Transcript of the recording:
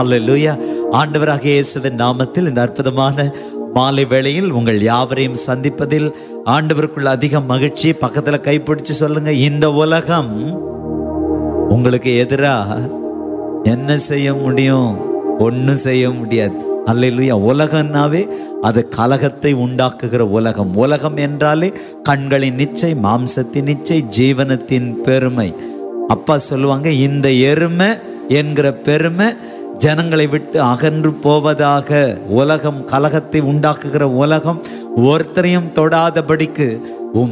அல்லேலூயா ஆண்டவராக இயேசுவின் நாமத்தில் இந்த அற்புதமான மாலை வேளையில் உங்கள் யாவரையும் சந்திப்பதில் ஆண்டவருக்குள்ள அதிக மகிழ்ச்சி பக்கத்துல கைப்பிடிச்சு சொல்லுங்க இந்த உலகம் உங்களுக்கு எதிரா என்ன செய்ய முடியும் ஒன்றும் செய்ய முடியாது அல்லையா உலகம்னாவே அது கலகத்தை உண்டாக்குகிற உலகம் உலகம் என்றாலே கண்களின் நிச்சை மாம்சத்தின் நிச்சை ஜீவனத்தின் பெருமை அப்பா சொல்லுவாங்க இந்த எருமை என்கிற பெருமை ஜனங்களை விட்டு அகன்று போவதாக உலகம் கலகத்தை உண்டாக்குகிற உலகம் ஒருத்தரையும் தொடாதபடிக்கு உம்